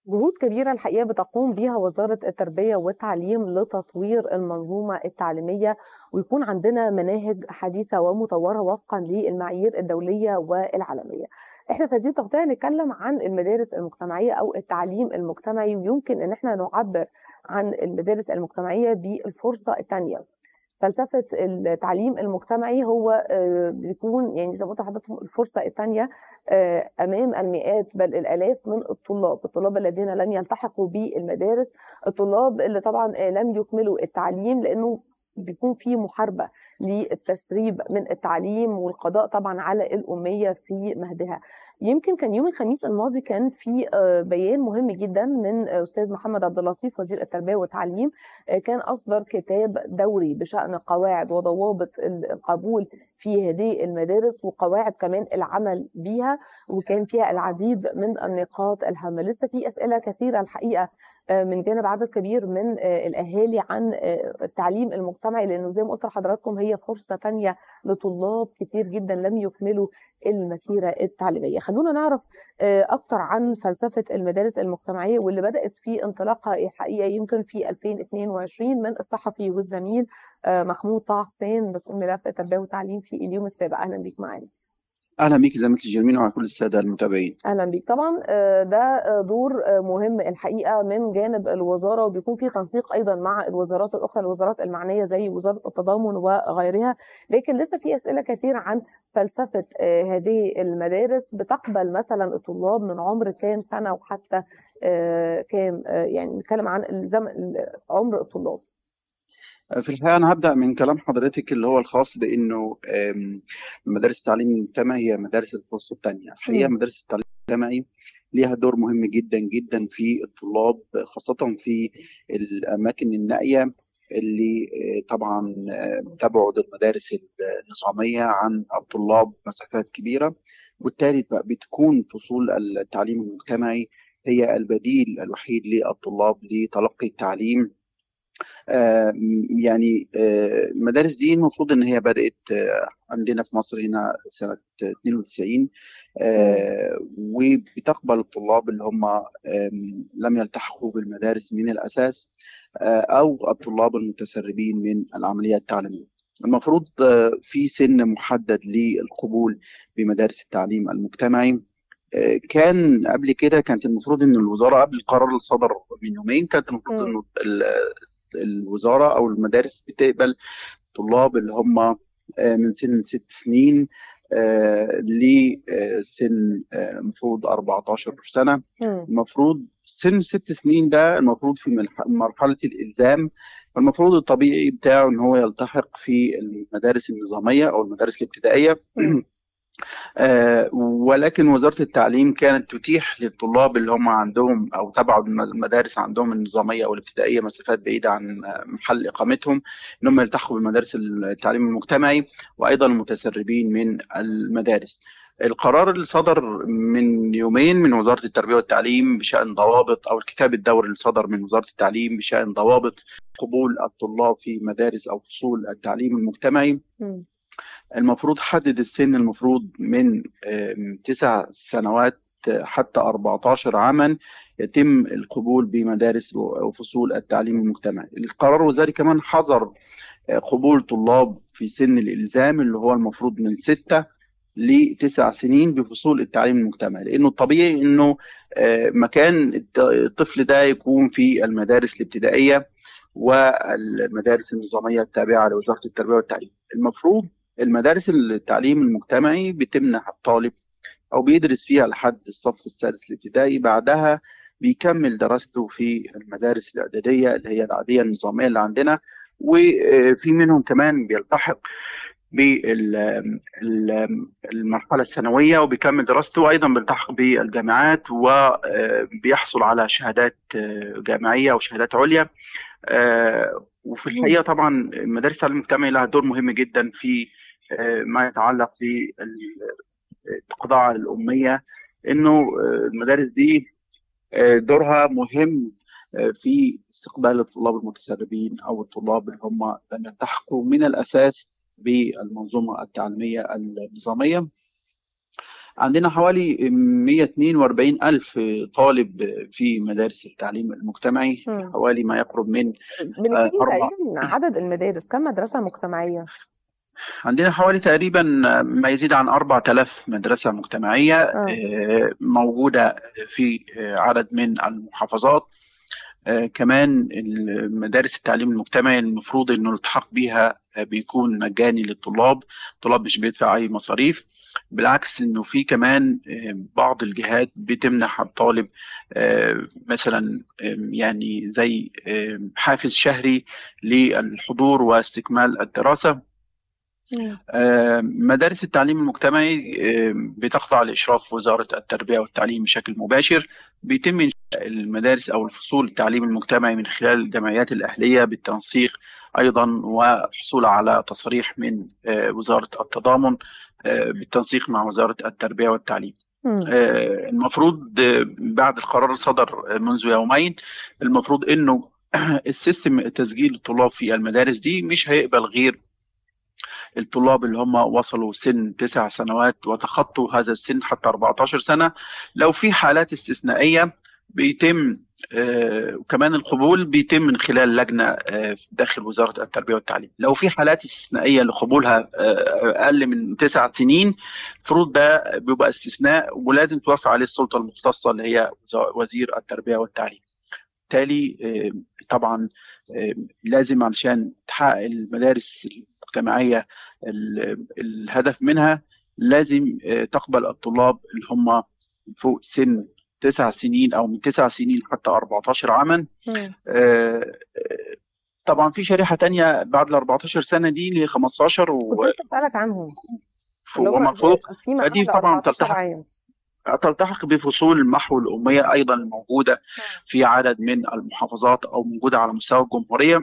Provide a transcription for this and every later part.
جهود كبيرة الحقيقة بتقوم بيها وزارة التربية والتعليم لتطوير المنظومة التعليمية ويكون عندنا مناهج حديثة ومطورة وفقا للمعايير الدولية والعالمية. احنا في هذه التغطية هنتكلم عن المدارس المجتمعية أو التعليم المجتمعي ويمكن إن احنا نعبر عن المدارس المجتمعية بالفرصة الثانية. فلسفة التعليم المجتمعي هو آه، بيكون يعني زي ما قلت لحضرتك الفرصة الثانية آه، أمام المئات بل الآلاف من الطلاب الطلاب الذين لم يلتحقوا بالمدارس الطلاب اللي طبعا آه، لم يكملوا التعليم لأنه بيكون في محاربه للتسريب من التعليم والقضاء طبعا على الاميه في مهدها. يمكن كان يوم الخميس الماضي كان في بيان مهم جدا من استاذ محمد عبد اللطيف وزير التربيه والتعليم كان اصدر كتاب دوري بشان قواعد وضوابط القبول في هذه المدارس وقواعد كمان العمل بها وكان فيها العديد من النقاط الهامه لسه في اسئله كثيره الحقيقه آه، من جانب عدد كبير من آه، الاهالي عن آه، التعليم المجتمعي لانه زي ما قلت لحضراتكم هي فرصه ثانيه لطلاب كتير جدا لم يكملوا المسيره التعليميه خلونا نعرف اكتر عن فلسفه المدارس المجتمعيه واللي بدات في انطلاقها حقيقه يمكن في 2022 من الصحفي والزميل محمود طه حسين مسؤول ملف التربيه والتعليم في اليوم السابع اهلا بيك معانا اهلا بيك زميلتي جيرمين وعلى كل الساده المتابعين اهلا بيك طبعا آه، ده آه، دور آه، مهم الحقيقه من جانب الوزاره وبيكون في تنسيق ايضا مع الوزارات الاخرى الوزارات المعنيه زي وزاره التضامن وغيرها لكن لسه في اسئله كثيره عن فلسفه هذه المدارس بتقبل مثلا الطلاب من عمر كام سنه وحتى كام يعني نتكلم عن عمر الطلاب في الحقيقة أنا هبدأ من كلام حضرتك اللي هو الخاص بإنه مدارس التعليم المجتمعي هي مدارس الفرصة الثانية، الحقيقة مدارس التعليم المجتمعي ليها دور مهم جدا جدا في الطلاب خاصة في الأماكن النائية اللي آه، طبعا آه، تبعد المدارس النظامية عن الطلاب مسافات كبيرة وبالتالي بتكون فصول التعليم المجتمعي هي البديل الوحيد للطلاب لتلقي التعليم آه، يعني آه، المدارس دي المفروض ان هي بدات آه، عندنا في مصر هنا سنه 92 وبتقبل الطلاب اللي هم لم يلتحقوا بالمدارس من الاساس او الطلاب المتسربين من العمليه التعليميه. المفروض في سن محدد للقبول بمدارس التعليم المجتمعي كان قبل كده كانت المفروض ان الوزاره قبل القرار اللي صدر من يومين كانت المفروض انه الوزاره او المدارس بتقبل طلاب اللي هم آه، من سن ست سنين آه، لسن آه، المفروض 14 سنه المفروض سن ست سنين ده المفروض في مرحله الالزام المفروض الطبيعي بتاعه ان هو يلتحق في المدارس النظاميه او المدارس الابتدائيه آه، ولكن وزاره التعليم كانت تتيح للطلاب اللي هم عندهم او تبعوا المدارس عندهم النظاميه او الابتدائيه مسافات بعيده عن محل اقامتهم ان هم يلتحقوا بمدارس التعليم المجتمعي وايضا المتسربين من المدارس. القرار اللي صدر من يومين من وزاره التربيه والتعليم بشان ضوابط او الكتاب الدوري اللي صدر من وزاره التعليم بشان ضوابط قبول الطلاب في مدارس او فصول التعليم المجتمعي المفروض حدد السن المفروض من تسع سنوات حتى 14 عاما يتم القبول بمدارس وفصول التعليم المجتمعي القرار الوزاري كمان حظر آه، قبول طلاب في سن الإلزام اللي هو المفروض من ستة لتسع سنين بفصول التعليم المجتمعي لأنه الطبيعي أنه آه، مكان الطفل ده يكون في المدارس الابتدائية والمدارس النظامية التابعة لوزارة التربية والتعليم المفروض المدارس التعليم المجتمعي بتمنح الطالب او بيدرس فيها لحد الصف السادس الابتدائي بعدها بيكمل دراسته في المدارس الاعداديه اللي هي العاديه النظاميه اللي عندنا وفي منهم كمان بيلتحق بالمرحله الثانويه وبيكمل دراسته وايضا بيلتحق بالجامعات وبيحصل على شهادات جامعيه وشهادات عليا وفي الحقيقه طبعا مدارس التعليم المجتمعي لها دور مهم جدا في آه، ما يتعلق بالقضاء على الأمية إنه آه، المدارس دي آه، دورها مهم في استقبال الطلاب المتسربين أو الطلاب اللي هم لم يلتحقوا من الأساس بالمنظومة التعليمية النظامية عندنا حوالي 142 ألف طالب في مدارس التعليم المجتمعي مم. حوالي ما يقرب من بنتكلم أربع تقريبا عدد المدارس كم مدرسة مجتمعية؟ عندنا حوالي تقريبا ما يزيد عن 4000 مدرسة مجتمعية اه آه، موجودة في آه، عدد من المحافظات آه، كمان المدارس التعليم المجتمعي المفروض انه الالتحاق بيها آه، بيكون مجاني للطلاب الطلاب مش بيدفع اي مصاريف بالعكس انه في كمان آه، بعض الجهات بتمنح الطالب آه، مثلا آه، يعني زي آه، حافز شهري للحضور واستكمال الدراسة مم. آه، مدارس التعليم المجتمعي آه، بتخضع لإشراف وزارة التربية والتعليم بشكل مباشر بيتم إنشاء المدارس أو الفصول التعليم المجتمعي من خلال الجمعيات الأهلية بالتنسيق أيضا وحصول على تصريح من آه، وزارة التضامن آه، بالتنسيق مع وزارة التربية والتعليم مم. آه، المفروض آه، بعد القرار صدر آه، منذ يومين المفروض انه السيستم تسجيل الطلاب في المدارس دي مش هيقبل غير الطلاب اللي هم وصلوا سن تسع سنوات وتخطوا هذا السن حتى 14 سنة لو في حالات استثنائية بيتم آه، وكمان القبول بيتم من خلال لجنة آه، داخل وزارة التربية والتعليم لو في حالات استثنائية لقبولها آه، أقل من تسع سنين المفروض ده بيبقى استثناء ولازم توافق عليه السلطة المختصة اللي هي وزا- وزير التربية والتعليم بالتالي آه، طبعا آه، لازم علشان تحقق المدارس المجتمعية ال- الهدف منها لازم آه، تقبل الطلاب اللي هم فوق سن تسع سنين او من تسع سنين حتى 14 عاما مم. آه، آه، طبعا في شريحة تانية بعد ال 14 سنة دي ل 15 كنت لسه بسألك عنهم اللي وما هو فوق فيما فدي بعد طبعا 14 تلتحق عام تلتحق بفصول المحو الأمية أيضا الموجودة في عدد من المحافظات أو موجودة على مستوى الجمهورية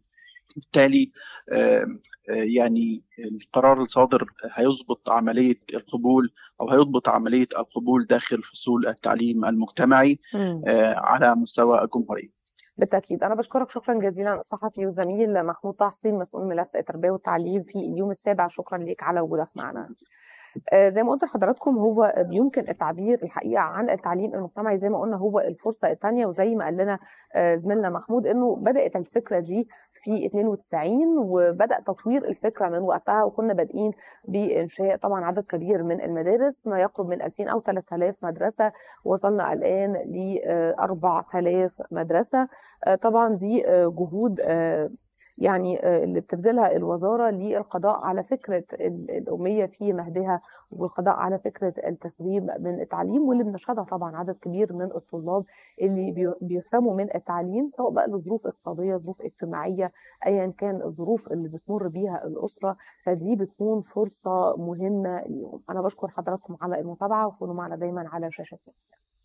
بالتالي آه، آه، يعني القرار الصادر هيضبط عملية القبول أو هيضبط عملية القبول داخل فصول التعليم المجتمعي مم. آه، على مستوى الجمهورية بالتأكيد أنا بشكرك شكرا جزيلا الصحفي وزميل محمود طه حسين مسؤول ملف التربية والتعليم في اليوم السابع شكرا ليك على وجودك معنا آه، زي ما قلت لحضراتكم هو بيمكن التعبير الحقيقه عن التعليم المجتمعي زي ما قلنا هو الفرصه الثانيه وزي ما قال لنا آه، زميلنا محمود انه بدات الفكره دي في 92 وبدا تطوير الفكره من وقتها وكنا بادئين بانشاء طبعا عدد كبير من المدارس ما يقرب من 2000 او 3000 مدرسه وصلنا الان ل 4000 مدرسه آه، طبعا دي آه، جهود آه، يعني آه، اللي بتبذلها الوزارة للقضاء على فكرة ال- الأمية في مهدها والقضاء على فكرة التسريب من التعليم واللي بنشهدها طبعا عدد كبير من الطلاب اللي بي- بيحرموا من التعليم سواء بقى لظروف اقتصادية ظروف اجتماعية أيا كان الظروف اللي بتمر بيها الأسرة فدي بتكون فرصة مهمة ليهم أنا بشكر حضراتكم على المتابعة وكونوا معنا دايما على شاشة التلفزيون